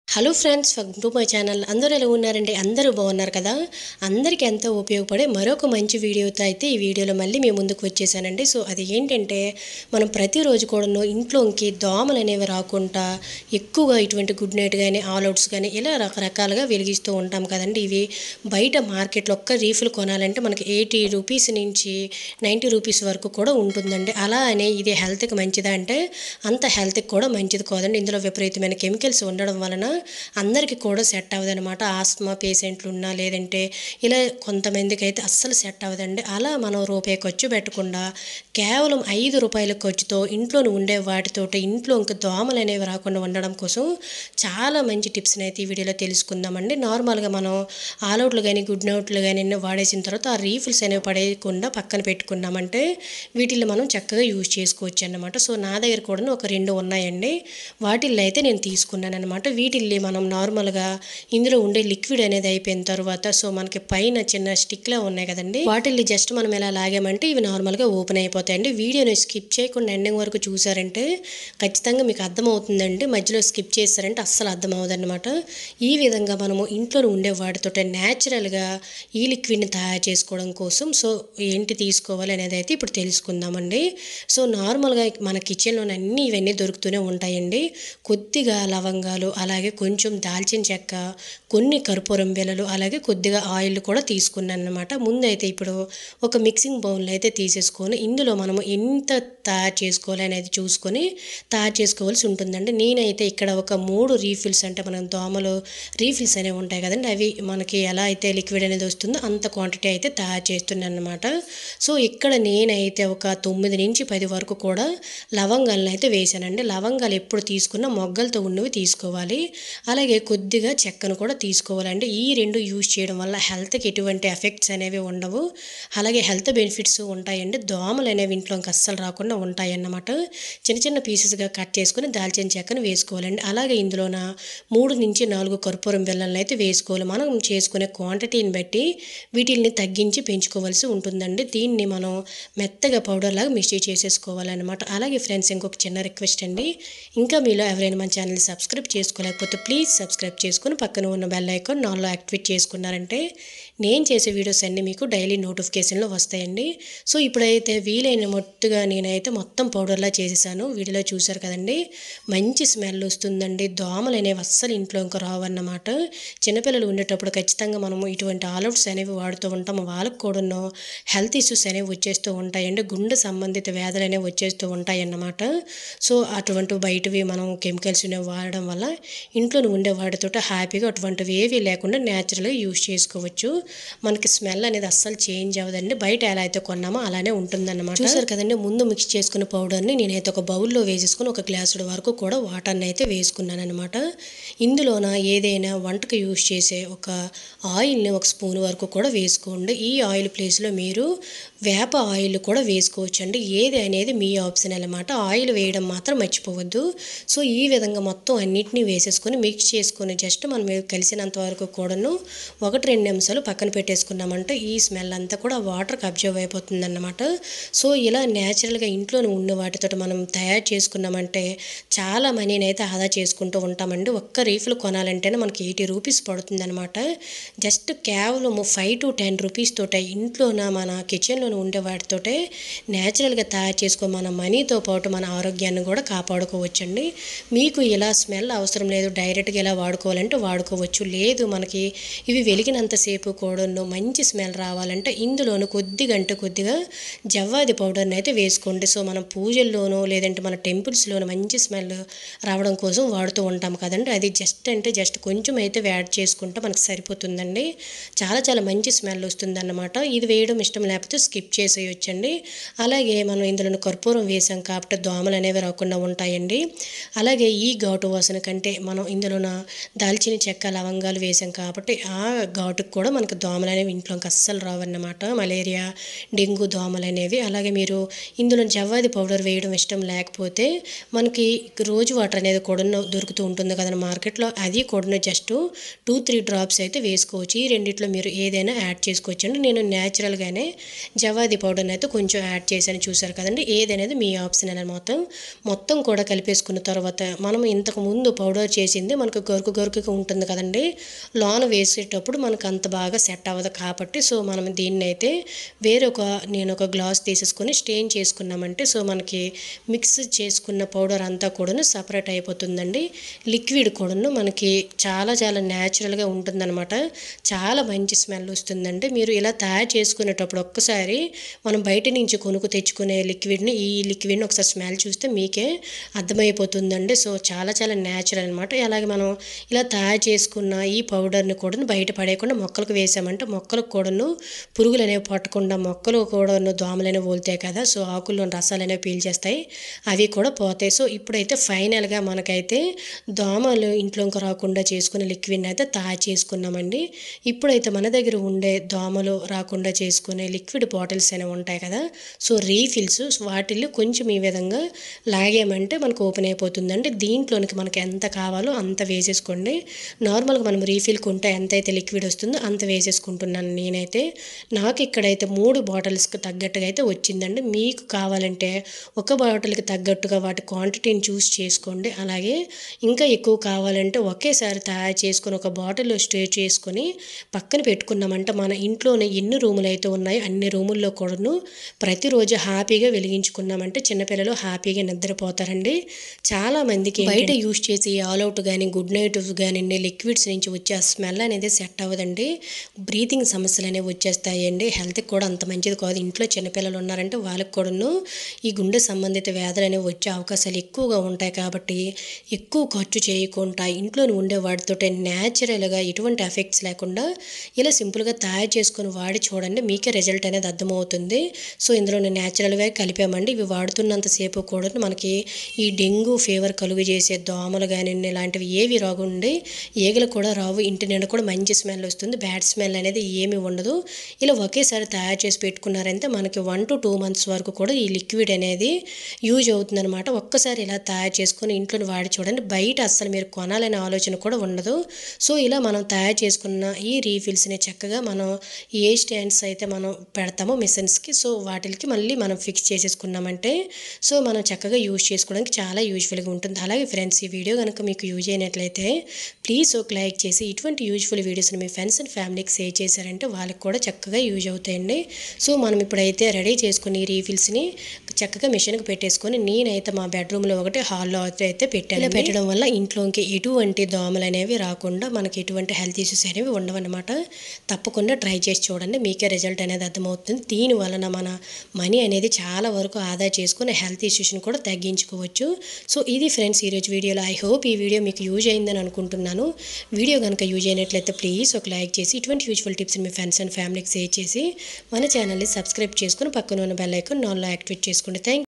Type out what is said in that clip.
hello friends welcome to my channel అందరూ ఎలా ఉన్నారండి అందరూ బాగున్నారు కదా అందరికీ ఎంతో ఉపయోగపడే మరొక మంచి వీడియోతో అయితే ఈ వీడియోలో మళ్ళీ మేము ముందుకు వచ్చేసానండి సో అది ఏంటంటే మనం ప్రతిరోజు కూడా ఇంట్లోకి దోమలు అనేవి రాకుండా ఎక్కువగా ఇటువంటి గుడ్ నైట్ కానీ ఆల్అవుట్స్ కానీ ఇలా రకరకాలుగా వెలిగిస్తూ ఉంటాం కదండి ఇవి బయట మార్కెట్లో ఒక్క రీఫిల్ కొనాలంటే మనకి ఎయిటీ రూపీస్ నుంచి నైంటీ రూపీస్ వరకు కూడా ఉంటుందండి అలా అని ఇది హెల్త్కి మంచిదా అంటే అంత హెల్త్కి కూడా మంచిది కాదండి ఇందులో విపరీతమైన కెమికల్స్ ఉండడం వలన అందరికీ కూడా సెట్ అవ్వదన్నమాట ఆస్మా పేషెంట్లు ఉన్నా లేదంటే ఇలా కొంతమందికి అయితే అస్సలు సెట్ అవ్వదండి అలా మనం రూపాయి ఖర్చు పెట్టకుండా కేవలం ఐదు రూపాయల ఖర్చుతో ఇంట్లో ఉండే వాటితోటి ఇంట్లో ఇంకా దోమలు అనేవి రాకుండా ఉండడం కోసం చాలా మంచి టిప్స్ని అయితే ఈ వీడియోలో తెలుసుకుందామండి నార్మల్గా మనం ఆల్అవుట్లు కానీ గుడ్ నౌట్లు కానీ వాడేసిన తర్వాత ఆ రీఫిల్స్ అనేవి పడేయకుండా పక్కన పెట్టుకున్నామంటే వీటిల్లో మనం చక్కగా యూజ్ చేసుకోవచ్చు అన్నమాట సో నా దగ్గర కూడా ఒక రెండు ఉన్నాయండి వాటిల్లో అయితే నేను తీసుకున్నాను అనమాట వీటిల్ని మనం నార్మల్గా ఇందులో ఉండే లిక్విడ్ అనేది అయిపోయిన తర్వాత సో మనకి పైన చిన్న స్టిక్లా ఉన్నాయి కదండి వాటిల్ని జస్ట్ మనం ఎలా లాగామంటే ఇవి నార్మల్గా ఓపెన్ అయిపోతాయండి వీడియోని స్కిప్ చేయకుండా ఎండింగ్ వరకు చూసారంటే ఖచ్చితంగా మీకు అర్థమవుతుందండి మధ్యలో స్కిప్ చేస్తారంటే అస్సలు అర్థం అవ్వదన్నమాట ఈ విధంగా మనము ఇంట్లో ఉండే వాటితో న్యాచురల్గా ఈ లిక్విడ్ని తయారు చేసుకోవడం కోసం సో ఏంటి తీసుకోవాలి అనేది అయితే ఇప్పుడు తెలుసుకుందామండి సో నార్మల్గా మన కిచెన్లోనే అన్నీ ఇవన్నీ దొరుకుతూనే ఉంటాయండి కొద్దిగా లవంగాలు అలాగే కొంచెం దాల్చిన చెక్క కొన్ని కర్పూరం బిళ్ళలు అలాగే కొద్దిగా ఆయిల్ కూడా తీసుకున్నాను అనమాట ముందైతే ఇప్పుడు ఒక మిక్సింగ్ బౌల్లో అయితే తీసేసుకొని ఇందులో మనము ఎంత తయారు చేసుకోవాలి అనేది చూసుకొని తయారు చేసుకోవాల్సి ఉంటుందండి నేనైతే ఇక్కడ ఒక మూడు రీఫిల్స్ అంటే మనం దోమలు రీఫిల్స్ అనేవి ఉంటాయి కదండి అవి మనకి ఎలా అయితే లిక్విడ్ అనేది వస్తుందో అంత క్వాంటిటీ అయితే తయారు చేస్తున్నాను అనమాట సో ఇక్కడ నేనైతే ఒక తొమ్మిది నుంచి పది వరకు కూడా లవంగాలను అయితే వేసానండి లవంగాలు ఎప్పుడు తీసుకున్నా మొగ్గలతో ఉన్నవి తీసుకోవాలి అలాగే కొద్దిగా చెక్కను కూడా తీసుకోవాలండి ఈ రెండు యూజ్ చేయడం వల్ల హెల్త్కి ఎటువంటి ఎఫెక్ట్స్ అనేవి ఉండవు అలాగే హెల్త్ బెనిఫిట్స్ ఉంటాయండి దోమలు అనేవి ఇంట్లోకి అస్సలు రాకుండా ఉంటాయి అన్నమాట చిన్న చిన్న పీసెస్గా కట్ చేసుకుని దాల్చిన చెక్కను వేసుకోవాలండి అలాగే ఇందులోన మూడు నుంచి నాలుగు కర్పూరం బిళ్ళలను అయితే వేసుకోవాలి మనం చేసుకునే క్వాంటిటీని బట్టి వీటిని తగ్గించి పెంచుకోవాల్సి ఉంటుందండి దీన్ని మనం మెత్తగా పౌడర్ లాగా మిక్స్ చేసేసుకోవాలన్నమాట అలాగే ఫ్రెండ్స్ ఇంకొక చిన్న రిక్వెస్ట్ అండి ఇంకా మీలో ఎవరైనా మన ఛానల్ సబ్స్క్రైబ్ చేసుకోలేకపోతే ప్లీజ్ సబ్స్క్రైబ్ చేసుకుని పక్కన ఉన్న బెల్ ఐకాన్ నాలో యాక్టివేట్ చేసుకున్నారంటే నేను చేసే వీడియోస్ అన్నీ మీకు డైలీ నోటిఫికేషన్లో వస్తాయండి సో ఇప్పుడైతే వీలైన మొట్టుగా నేనైతే మొత్తం పౌడర్లా చేసేసాను వీడియోలో చూసారు కదండి మంచి స్మెల్ వస్తుందండి దోమలు అనేవి అస్సలు ఇంట్లో ఇంకా రావన్నమాట చిన్నపిల్లలు ఉండేటప్పుడు ఖచ్చితంగా మనము ఇటువంటి ఆల్అవుట్స్ అనేవి వాడుతూ ఉంటాము వాళ్ళకు కూడా హెల్త్ ఇష్యూస్ అనేవి వచ్చేస్తూ ఉంటాయండి గుండె సంబంధిత వ్యాధులు అనేవి వచ్చేస్తూ ఉంటాయి అన్నమాట సో అటువంటి బయటవి మనం కెమికల్స్ అనేవి వాడడం వల్ల ఇంట్లో ఉండే వాటితో హ్యాపీగా అటువంటివి ఏవి లేకుండా న్యాచురల్గా యూజ్ చేసుకోవచ్చు మనకి స్మెల్ అనేది అస్సలు చేంజ్ అవ్వదండి బయట ఎలా అయితే కొన్నామో అలానే ఉంటుందన్నమాట చూసారు కదండి ముందు మిక్స్ చేసుకున్న పౌడర్ని నేనైతే ఒక బౌల్లో వేసేసుకుని ఒక గ్లాసుడు వరకు కూడా వాటర్ని అయితే వేసుకున్నాను అనమాట ఇందులోన ఏదైనా వంటకు యూజ్ చేసే ఒక ఆయిల్ని ఒక స్పూన్ వరకు కూడా వేసుకోండి ఈ ఆయిల్ ప్లేస్లో మీరు వేప ఆయిల్ కూడా వేసుకోవచ్చు అండి ఏది అనేది మీ ఆప్షన్ అనమాట ఆయిల్ వేయడం మాత్రం మర్చిపోవద్దు సో ఈ విధంగా మొత్తం అన్నిటినీ వేసేసుకొని మిక్స్ చేసుకొని జస్ట్ మనం కలిసినంత వరకు కూడాను ఒకటి రెండు నిమిషాలు పక్కన పెట్టేసుకున్నామంటే ఈ స్మెల్ అంతా కూడా వాటర్కి అబ్జర్వ్ అయిపోతుంది అన్నమాట సో ఇలా న్యాచురల్గా ఇంట్లో ఉన్న వాటితో మనం తయారు చేసుకున్నామంటే చాలా మనీని అయితే ఆదా చేసుకుంటూ ఉంటామండి ఒక్క రీఫిల్ కొనాలంటేనే మనకి ఎయిటీ రూపీస్ పడుతుంది అనమాట జస్ట్ కేవలం ఫైవ్ టు టెన్ రూపీస్ తోటే ఇంట్లోన మన కిచెన్లో ఉండే వాటితోటే న్యాచురల్గా తయారు చేసుకో మన మనీతో పాటు మన ఆరోగ్యాన్ని కూడా కాపాడుకోవచ్చండి మీకు ఇలా స్మెల్ అవసరం లేదు డైరెక్ట్గా ఇలా వాడుకోవాలంటే వాడుకోవచ్చు లేదు మనకి ఇవి వెలిగినంతసేపు కూడాను మంచి స్మెల్ రావాలంటే ఇందులోను కొద్దిగా అంటే కొద్దిగా జవ్వాది పౌడర్ని అయితే వేసుకోండి సో మనం పూజల్లోనూ లేదంటే మన టెంపుల్స్లోనూ మంచి స్మెల్ రావడం కోసం వాడుతూ ఉంటాం కదండి అది జస్ట్ అంటే జస్ట్ కొంచెం అయితే యాడ్ చేసుకుంటే మనకు సరిపోతుందండి చాలా చాలా మంచి స్మెల్ వస్తుందన్నమాట ఇది వేయడం ఇష్టం లేకపోతే స్కిప్ చేసేయొచ్చండి అలాగే మనం ఇందులో కర్పూరం వేసాం కాబట్టి దోమలు అనేవి రాకుండా ఉంటాయండి అలాగే ఈ ఘాటు వాసన కంటే మనం ఇందులోన దాల్చిన చెక్క లవంగాలు వేసాం కాబట్టి ఆ ఘాటుకు కూడా మనకు దోమలు అనేవి ఇంట్లోకి అస్సలు రావన్నమాట మలేరియా డెంగ్యూ దోమలు అనేవి అలాగే మీరు ఇందులో జవ్వాది పౌడర్ వేయడం ఇష్టం లేకపోతే మనకి రోజు వాటర్ అనేది కూడా దొరుకుతూ ఉంటుంది కదా మార్కెట్లో అది కూడా జస్ట్ టూ త్రీ డ్రాప్స్ అయితే వేసుకోవచ్చు ఈ రెండిట్లో మీరు ఏదైనా యాడ్ చేసుకోవచ్చు అండి నేను న్యాచురల్గానే జవ్ జవాది పౌడర్ని అయితే కొంచెం యాడ్ చేశాను చూసారు కదండి ఏదనేది మీ ఆప్షన్ అనేది మొత్తం మొత్తం కూడా కలిపేసుకున్న తర్వాత మనం ఇంతకు ముందు పౌడర్ చేసింది మనకు గరుకు గరుకుగా ఉంటుంది కదండి లోన వేసేటప్పుడు మనకు అంత బాగా సెట్ అవ్వదు కాబట్టి సో మనం దీన్ని అయితే వేరొక నేను ఒక గ్లాస్ తీసేసుకొని స్టెయిన్ చేసుకున్నామంటే సో మనకి మిక్స్ చేసుకున్న పౌడర్ అంతా కూడాను సపరేట్ అయిపోతుందండి లిక్విడ్ కూడాను మనకి చాలా చాలా న్యాచురల్గా ఉంటుందన్నమాట చాలా మంచి స్మెల్ వస్తుందండి మీరు ఇలా తయారు చేసుకునేటప్పుడు ఒక్కసారి మనం బయట నుంచి కొనుక్కు తెచ్చుకునే లిక్విడ్ని ఈ లిక్విడ్ని ఒకసారి స్మెల్ చూస్తే మీకే అర్థమైపోతుందండి సో చాలా చాలా న్యాచురల్ అనమాట అలాగే మనం ఇలా తయారు చేసుకున్న ఈ పౌడర్ని కూడా బయట పడేయకుండా మొక్కలకు వేసామంటే మొక్కలకు కూడాను పురుగులు అనేవి పట్టకుండా మొక్కలు కూడాను దోమలు అనేవి పోలుతాయి కదా సో ఆకుల్లో రసాలు అనేవి పీల్చేస్తాయి అవి కూడా పోతాయి సో ఇప్పుడైతే ఫైనల్గా మనకైతే దోమలు ఇంట్లోకి రాకుండా చేసుకునే లిక్విడ్ని అయితే తయారు చేసుకున్నామండి ఇప్పుడైతే మన దగ్గర ఉండే దోమలు రాకుండా చేసుకునే లిక్విడ్ బాటిల్స్ అనేవి ఉంటాయి కదా సో రీఫిల్స్ వాటిల్లో కొంచెం ఈ విధంగా లాగామంటే మనకు ఓపెన్ అయిపోతుందండి దీంట్లోనికి మనకి ఎంత కావాలో అంత వేసేసుకోండి నార్మల్గా మనం రీఫిల్ కొంటే ఎంత అయితే లిక్విడ్ వస్తుందో అంత వేసేసుకుంటున్నాను నేనైతే నాకు ఇక్కడైతే మూడు బాటిల్స్కి తగ్గట్టుగా అయితే వచ్చిందండి మీకు కావాలంటే ఒక బాటిల్కి తగ్గట్టుగా వాటి క్వాంటిటీని చూస్ చేసుకోండి అలాగే ఇంకా ఎక్కువ కావాలంటే ఒకేసారి తయారు చేసుకొని ఒక బాటిల్లో స్టోర్ చేసుకొని పక్కన పెట్టుకున్నామంటే మన ఇంట్లోనే ఎన్ని రూములు అయితే ఉన్నాయో అన్ని రూముల్లో కూడాను ప్రతిరోజు హ్యాపీగా వెలిగించుకున్నామంటే చిన్నపిల్లలు హ్యాపీగా నిద్రపోతారండి చాలా మందికి బయట యూస్ చేసి ఆల్ అవుట్ కానీ గుడ్ నైట్ కానీ లిక్విడ్స్ నుంచి వచ్చే ఆ స్మెల్ అనేది సెట్ అవ్వదండి బ్రీతింగ్ సమస్యలు అనేవి వచ్చేస్తాయండి హెల్త్కి కూడా అంత మంచిది కాదు ఇంట్లో చిన్నపిల్లలు ఉన్నారంటే వాళ్ళకి కూడాను ఈ గుండె సంబంధిత వ్యాధులు అనేవి వచ్చే అవకాశాలు ఎక్కువగా ఉంటాయి కాబట్టి ఎక్కువ ఖర్చు చేయకుండా ఇంట్లోనే ఉండే వాటితో న్యాచురల్గా ఎటువంటి ఎఫెక్ట్స్ లేకుండా ఇలా సింపుల్గా తయారు చేసుకొని వాడి చూడండి మీకే రిజల్ట్ అనేది అర్థమవుతుంది సో ఇందులో న్యాచురల్గా కలిపామండి ఇవి వాడుతున్నంతసేపు కూడా మనకి ఈ డెంగ్యూ ఫీవర్ కలుగు చేసే దోమలు కానీ ఇలాంటివి ఏవి రాగుండి ఈగలు కూడా రావు ఇంటి నిండా కూడా మంచి స్మెల్ వస్తుంది బ్యాడ్ స్మెల్ అనేది ఏమీ ఉండదు ఇలా ఒకేసారి తయారు చేసి పెట్టుకున్నారంటే మనకి వన్ టు టూ మంత్స్ వరకు కూడా ఈ లిక్విడ్ అనేది యూజ్ అవుతుందన్నమాట ఒక్కసారి ఇలా తయారు చేసుకొని ఇంట్లో వాడి చూడండి బయట అస్సలు మీరు కొనాలనే ఆలోచన కూడా ఉండదు సో ఇలా మనం తయారు చేసుకున్న ఈ రీఫిల్స్ని చక్కగా మనం ఏ స్టాండ్స్ అయితే మనం పెడతామో మిషన్స్కి సో వాటికి మళ్ళీ మనం ఫిక్స్ చేసేసుకున్నామంటే సో మనం చక్కగా యూజ్ చేసుకోవడానికి చాలా యూజ్ఫుల్గా ఉంటుంది అలాగే ఫ్రెండ్స్ ఈ వీడియో కనుక మీకు యూజ్ అయినట్లయితే ప్లీజ్ ఒక లైక్ చేసి ఇటువంటి యూజ్ఫుల్ వీడియోస్ని మీ ఫ్రెండ్స్ అండ్ ఫ్యామిలీకి షేర్ చేశారంటే వాళ్ళకి కూడా చక్కగా యూజ్ అవుతాయండి సో మనం ఇప్పుడైతే రెడీ చేసుకుని ఈ రీఫిల్స్ని చక్కగా మిషన్కి పెట్టేసుకొని నేనైతే మా బెడ్రూమ్లో ఒకటి హాల్లో అయితే పెట్టాను ఇలా పెట్టడం వల్ల ఇంట్లోకి ఎటువంటి దోమలు అనేవి రాకుండా మనకి ఎటువంటి హెల్త్ ఇష్యూస్ అనేవి ఉండవన్నమాట తప్పకుండా ట్రై చేసి చూడండి మీకే రిజల్ట్ అనేది అర్థమవుతుంది దీని వలన మన మనీ అనేది చాలా వరకు ఆదా చేసుకుని హెల్త్ ఇష్యూస్ని కూడా తగ్గించుకోవచ్చు సో ఇది ఫ్రెండ్స్ ఈరోజు వీడియోలో ఐ హోప్ ఈ వీడియో మీకు యూజ్ అయిందని అనుకుంటున్నాను వీడియో కనుక యూజ్ అయినట్లయితే ప్లీజ్ ఒక లైక్ చేసి ఇటువంటి యూజ్ఫుల్ టిప్స్ని మీ ఫ్రెండ్స్ అండ్ ఫ్యామిలీకి షేర్ చేసి మన ఛానల్ని సబ్స్క్రైబ్ చేసుకుని పక్కన ఉన్న బెల్ ఐకాన్ నాన్లో యాక్టివేట్ చేసుకోండి థ్యాంక్